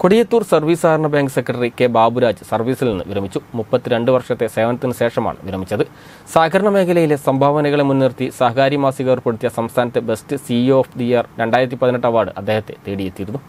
Kodiyathur service സഹകരണ bank secretary K Baburaj സർവീസിൽ നിന്ന് വിരമിച്ചു മുപ്പത്തിരണ്ട് വർഷത്തെ സേവനത്തിന് ശേഷമാണ് വിരമിച്ചത് സഹകരണ മേഖലയിലെ സംഭാവനകളെ മുൻനിർത്തി സഹകാരി മാസിക ഏർപ്പെടുത്തിയ സംസ്ഥാനത്തെ best CEO of the year രണ്ടായിരത്തി പതിനെട്ട് അവാർഡ് അദ്ദേഹത്തെ തേടിയെത്തിയിരുന്നു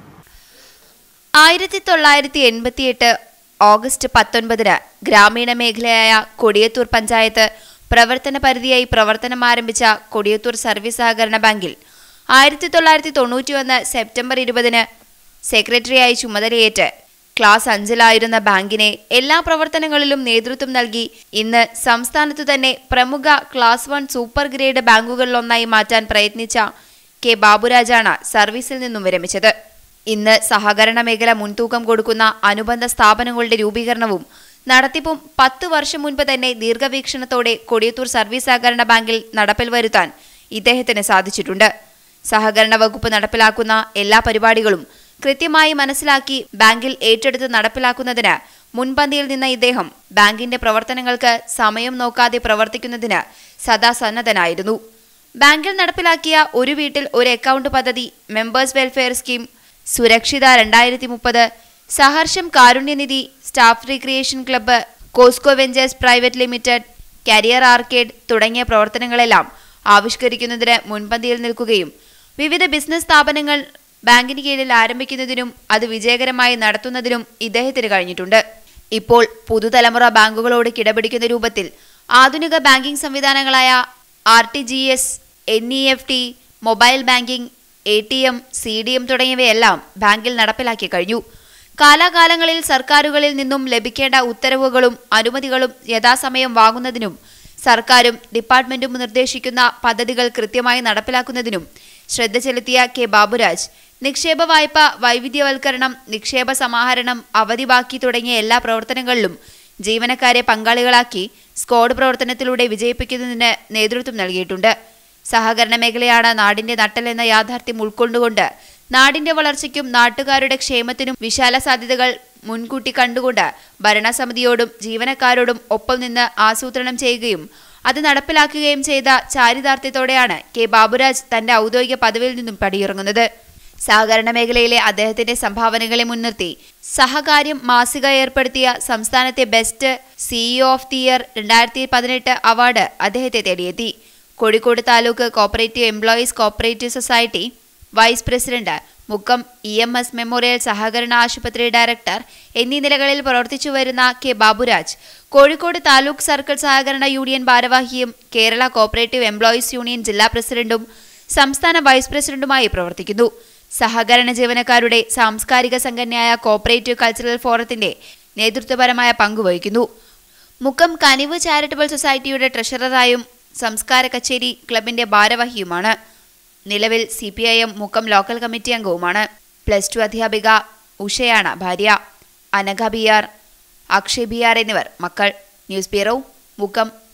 ആയിരത്തി തൊള്ളായിരത്തി എൺപത്തിയെട്ട് ഓഗസ്റ്റ് പത്തൊൻപതിന് ഗ്രാമീണ മേഖലയായ കൊടിയത്തൂർ പഞ്ചായത്ത് പ്രവർത്തന പരിധിയായി പ്രവർത്തനം ആരംഭിച്ച കൊടിയത്തൂർ സർവീസ് സഹകരണ ബാങ്കിൽ ആയിരത്തി തൊള്ളായിരത്തി തൊണ്ണൂറ്റിയൊന്ന് സെപ്റ്റംബർ ഇരുപതിന് സെക്രട്ടറിയായി ചുമതലയേറ്റ് ക്ലാസ് അഞ്ചിലായിരുന്ന ബാങ്കിനെ എല്ലാ പ്രവർത്തനങ്ങളിലും നേതൃത്വം നൽകി ഇന്ന് സംസ്ഥാനത്തു തന്നെ പ്രമുഖ ക്ലാസ് വൺ സൂപ്പർ ഗ്രേഡ് ബാങ്കുകളിലൊന്നായി മാറ്റാൻ പ്രയത്നിച്ച കെ ബാബുരാജാണ് സർവീസിൽ നിന്നും വിരമിച്ചത് ഇന്ന് സഹകരണ മേഖല മുൻതൂക്കം കൊടുക്കുന്ന അനുബന്ധ സ്ഥാപനങ്ങളുടെ രൂപീകരണവും നടത്തിപ്പും പത്ത് വർഷം മുൻപ് തന്നെ ദീർഘവീക്ഷണത്തോടെ കൊടിയത്തൂർ സർവീസ് സഹകരണ ബാങ്കിൽ നടപ്പിൽ വരുത്താൻ ഇദ്ദേഹത്തിന് സാധിച്ചിട്ടുണ്ട് സഹകരണ വകുപ്പ് നടപ്പിലാക്കുന്ന എല്ലാ പരിപാടികളും കൃത്യമായി മനസ്സിലാക്കി ബാങ്കിൽ ഏറ്റെടുത്ത് നടപ്പിലാക്കുന്നതിന് മുൻപന്തിയിൽ നിന്ന ഇദ്ദേഹം ബാങ്കിന്റെ പ്രവർത്തനങ്ങൾക്ക് സമയം നോക്കാതെ പ്രവർത്തിക്കുന്നതിന് സദാ സന്നദ്ധനായിരുന്നു ബാങ്കിൽ നടപ്പിലാക്കിയ ഒരു വീട്ടിൽ ഒരു അക്കൗണ്ട് പദ്ധതി മെമ്പേഴ്സ് വെൽഫെയർ സ്കീം സുരക്ഷിത രണ്ടായിരത്തി മുപ്പത് സഹർഷം കാരുണ്യനിധി staff recreation club Cosco ventures private limited career arcade തുടങ്ങിയ പ്രവർത്തനങ്ങളെല്ലാം ആവിഷ്കരിക്കുന്നതിന് മുൻപന്തിയിൽ നിൽക്കുകയും വിവിധ ബിസിനസ് സ്ഥാപനങ്ങൾ ബാങ്കിന് കീഴിൽ ആരംഭിക്കുന്നതിനും അത് വിജയകരമായി നടത്തുന്നതിനും ഇദ്ദേഹത്തിന് കഴിഞ്ഞിട്ടുണ്ട് ഇപ്പോൾ പുതുതലമുറ ബാങ്കുകളോട് കിടപിടിക്കുന്ന രൂപത്തിൽ ആധുനിക ബാങ്കിംഗ് സംവിധാനങ്ങളായ R T G S N E F T mobile banking A T M C D M തുടങ്ങിയവയെല്ലാം ബാങ്കിൽ നടപ്പിലാക്കി കഴിഞ്ഞു കാലാകാലങ്ങളിൽ സർക്കാരുകളിൽ നിന്നും ലഭിക്കേണ്ട ഉത്തരവുകളും അനുമതികളും യഥാസമയം വാങ്ങുന്നതിനും സർക്കാരും ഡിപ്പാർട്ട്മെന്റും നിർദ്ദേശിക്കുന്ന പദ്ധതികൾ കൃത്യമായി നടപ്പിലാക്കുന്നതിനും ശ്രദ്ധ ചെലുത്തിയ കെ ബാബുരാജ് നിക്ഷേപ വായ്പ വൈവിധ്യവൽക്കരണം നിക്ഷേപ സമാഹരണം അവധി ബാക്കി തുടങ്ങിയ എല്ലാ പ്രവർത്തനങ്ങളിലും ജീവനക്കാരെ പങ്കാളികളാക്കി സ്ക്വാഡ് പ്രവർത്തനത്തിലൂടെ വിജയിപ്പിക്കുന്നതിന് നേതൃത്വം നൽകിയിട്ടുണ്ട് സഹകരണ മേഖലയാണ് നാടിന്റെ നട്ടലെന്ന യാഥാർത്ഥ്യം ഉൾക്കൊണ്ടുകൊണ്ട് നാടിന്റെ വളർച്ചയ്ക്കും നാട്ടുകാരുടെ ക്ഷേമത്തിനും വിശാല സാധ്യതകൾ മുൻകൂട്ടി കണ്ടുകൊണ്ട് ഭരണസമിതിയോടും ജീവനക്കാരോടും ഒപ്പം നിന്ന് ആസൂത്രണം ചെയ്യുകയും അത് നടപ്പിലാക്കുകയും ചെയ്ത ചാരിതാർത്ഥ്യത്തോടെയാണ് കെ ബാബുരാജ് തന്റെ ഔദ്യോഗിക പദവിയിൽ നിന്നും പടിയിറങ്ങുന്നത് സഹകരണ മേഖലയിലെ അദ്ദേഹത്തിന്റെ സംഭാവനകളെ മുൻനിർത്തി സഹകാര്യം മാസിക ഏർപ്പെടുത്തിയ സംസ്ഥാനത്തെ best CEO of the year രണ്ടായിരത്തി പതിനെട്ട് അവാർഡ് അദ്ദേഹത്തെ തേടിയെത്തി Kozhikode taluk cooperative employees cooperative society vice president Mukkam E M S memorial സഹകരണ ആശുപത്രി ഡയറക്ടർ എന്നീ നിലകളിൽ പ്രവർത്തിച്ചു വരുന്ന കെ ബാബുരാജ് കോഴിക്കോട് താലൂക്ക് സർക്കിൾ സഹകരണ യൂണിയൻ ഭാരവാഹിയും കേരള കോപ്പറേറ്റീവ് എംപ്ലോയീസ് യൂണിയൻ ജില്ലാ പ്രസിഡന്റും സംസ്ഥാന വൈസ് പ്രസിഡന്റുമായി പ്രവർത്തിക്കുന്നു സഹകരണ ജീവനക്കാരുടെ സാംസ്കാരിക സംഘടനയായ കോപ്പറേറ്റീവ് കൾച്ചറൽ ഫോറത്തിന്റെ നേതൃത്വപരമായ പങ്കുവഹിക്കുന്നു മുക്കം കനിവ് ചാരിറ്റബിൾ സൊസൈറ്റിയുടെ ട്രഷററായും സംസ്കാര കച്ചേരി ക്ലബിന്റെ ഭാരവാഹിയുമാണ് നിലവിൽ C P I M Mukkam local committee അംഗവുമാണ് പ്ലസ് ടു അധ്യാപിക ഉഷയാണ് ഭാര്യ Anagha B R Akshay B R എന്നിവർ മക്കൾ ന്യൂസ് ബ്യൂറോ മുക്കം